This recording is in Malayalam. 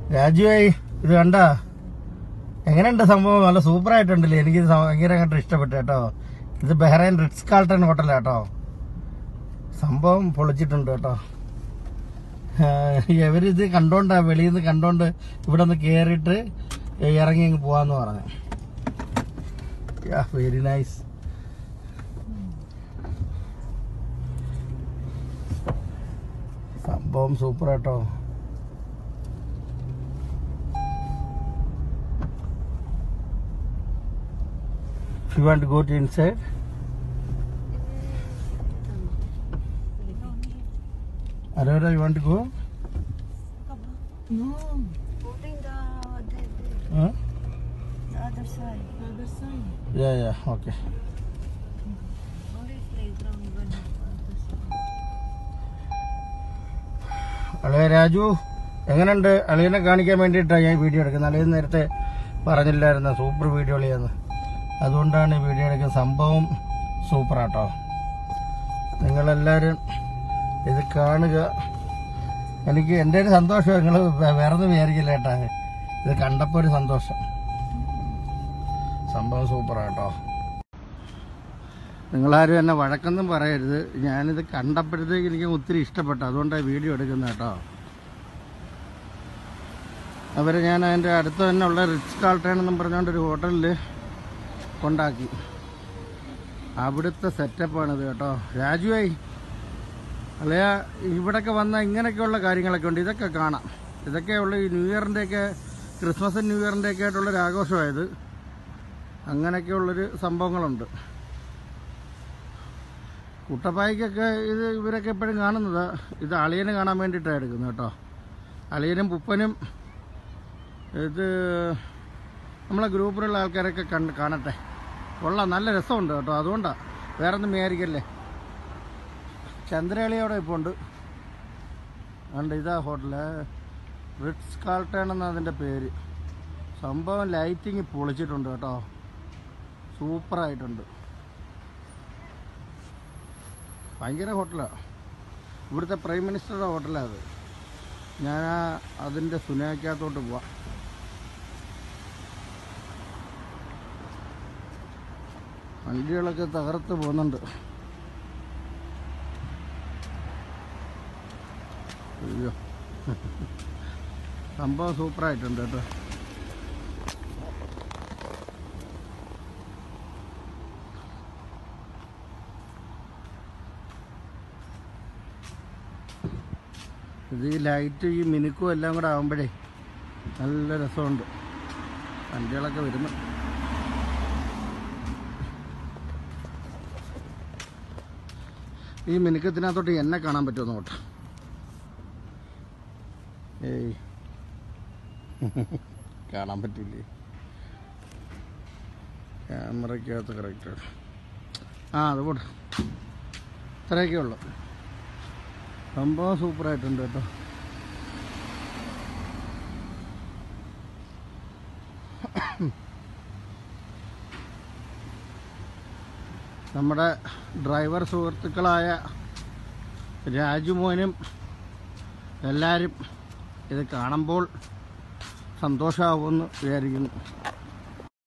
രാജുവായി ഇത് കണ്ട എങ്ങനെയുണ്ട് സംഭവം നല്ല സൂപ്പർ ആയിട്ടുണ്ടല്ലേ എനിക്ക് ഇത് ഭയങ്കര അങ്ങോട്ട് ഇഷ്ടപ്പെട്ടു കേട്ടോ ഇത് ബഹ്റൈൻ റിറ്റ്സ് കാൾട്ടൺ ഹോട്ടലാ കേട്ടോ സംഭവം പൊളിച്ചിട്ടുണ്ട് കേട്ടോ ഇവരിത് കണ്ടോണ്ടാ വെളിയിൽ നിന്ന് കണ്ടോണ്ട് ഇവിടെ നിന്ന് കേറിയിട്ട് ഇറങ്ങി അങ്ങ് പോവാന്ന് പറഞ്ഞു വെരി നൈസ് സംഭവം സൂപ്പർ കേട്ടോ If you want to go to inside, Aurora, you want to go? No. Putting the, the, the, Huh? the other side. The other side. Yeah, yeah, okay. Only playground one other side. അളിയ രാജു എങ്ങനെയുണ്ട് അളിയനെ കാണിക്കാൻ വേണ്ടിയിട്ടാണ് ഞാൻ വീഡിയോ എടുക്കുന്നത് അളിയൻ നേരത്തെ പറഞ്ഞില്ലായിരുന്നു സൂപ്പർ വീഡിയോ അളിയെന്ന് അതുകൊണ്ടാണ് ഈ വീഡിയോ എടുക്കുന്നത് സംഭവം സൂപ്പറാട്ടോ നിങ്ങളെല്ലാവരും ഇത് കാണുക എനിക്ക് എൻ്റെ ഒരു സന്തോഷം നിങ്ങൾ വേറെ ഒന്നും വിചാരിക്കില്ല കേട്ടാ ഇത് കണ്ടപ്പോൾ ഒരു സന്തോഷം സംഭവം സൂപ്പറാട്ടോ നിങ്ങളാരും എന്നെ വഴക്കൊന്നും പറയരുത് ഞാനിത് കണ്ടപ്പോഴത്തേക്ക് എനിക്ക് ഒത്തിരി ഇഷ്ടപ്പെട്ടു അതുകൊണ്ടാണ് വീഡിയോ എടുക്കുന്നത് കേട്ടോ അവരെ ഞാൻ അതിൻ്റെ അടുത്ത് തന്നെ ഉള്ള റിച്ച് കാൾട്ടേൺ എന്നും പറഞ്ഞുകൊണ്ട് ഒരു ഹോട്ടലിൽ കൊണ്ടാക്കി അവിടുത്തെ സെറ്റപ്പാണിത് കേട്ടോ രാജുവായി അല്ലയാ ഇവിടൊക്കെ വന്ന ഇങ്ങനെയൊക്കെയുള്ള കാര്യങ്ങളൊക്കെ ഉണ്ട് ഇതൊക്കെ കാണാം ഇതൊക്കെയുള്ള ഈ ന്യൂ ഇയറിൻ്റെയൊക്കെ ക്രിസ്മസ് ന്യൂ ഇയറിൻ്റെയൊക്കെ ആയിട്ടുള്ളൊരു ആഘോഷമായത് അങ്ങനെയൊക്കെയുള്ളൊരു സംഭവങ്ങളുണ്ട് കുട്ടപ്പായ്ക്കൊക്കെ ഇത് ഇവരൊക്കെ എപ്പോഴും കാണുന്നത് ഇത് അളിയനെ കാണാൻ വേണ്ടിയിട്ടാണ് എടുക്കുന്നത് കേട്ടോ അളിയനും പുപ്പനും ഇത് നമ്മളെ ഗ്രൂപ്പിലുള്ള ആൾക്കാരൊക്കെ കണ്ട് കാണട്ടെ കൊള്ളാം നല്ല രസമുണ്ട് കേട്ടോ അതുകൊണ്ടാണ് വേറെ ഒന്നും വിചാരിക്കല്ലേ ചന്ദ്രകളി അവിടെ ഇപ്പോൾ ഉണ്ട് ഉണ്ട് ഇതാ ഹോട്ടല് റിറ്റ്സ് കാൾട്ടേൺ എന്നാണ് അതിൻ്റെ പേര് സംഭവം ലൈറ്റിങ് പൊളിച്ചിട്ടുണ്ട് കേട്ടോ സൂപ്പറായിട്ടുണ്ട് ഭയങ്കര ഹോട്ടലാണ് ഇവിടുത്തെ പ്രൈം മിനിസ്റ്ററുടെ ഹോട്ടലാണ് അത് ഞാൻ ആ അതിൻ്റെ സുനാക്കകത്തോട്ട് പോവാം വണ്ടികളൊക്കെ തകർത്ത് പോകുന്നുണ്ട് അയ്യോ സംഭവം സൂപ്പറായിട്ടുണ്ട് കേട്ടോ ഇത് ഈ ലൈറ്റ് ഈ മിനുക്കും എല്ലാം കൂടെ ആകുമ്പോഴേ നല്ല രസമുണ്ട് വണ്ടികളൊക്കെ വരുന്നു ഈ മിനുക്കത്തിനകത്തോട്ട് എന്നെ കാണാൻ പറ്റുമോ നോട്ടെ ഏയ് കാണാൻ പറ്റില്ലേ ക്യാമറയ്ക്കകത്ത് കറക്റ്റ് ആ അത് പോട്ടെ ഇത്രയൊക്കെ ഉള്ളു സംഭവം സൂപ്പറായിട്ടുണ്ട് കേട്ടോ നമ്മുടെ ഡ്രൈവർ സുഹൃത്തുക്കളായ രാജുമോനും എല്ലാവരും ഇത് കാണുമ്പോൾ സന്തോഷമാവുമെന്ന് വിചാരിക്കുന്നു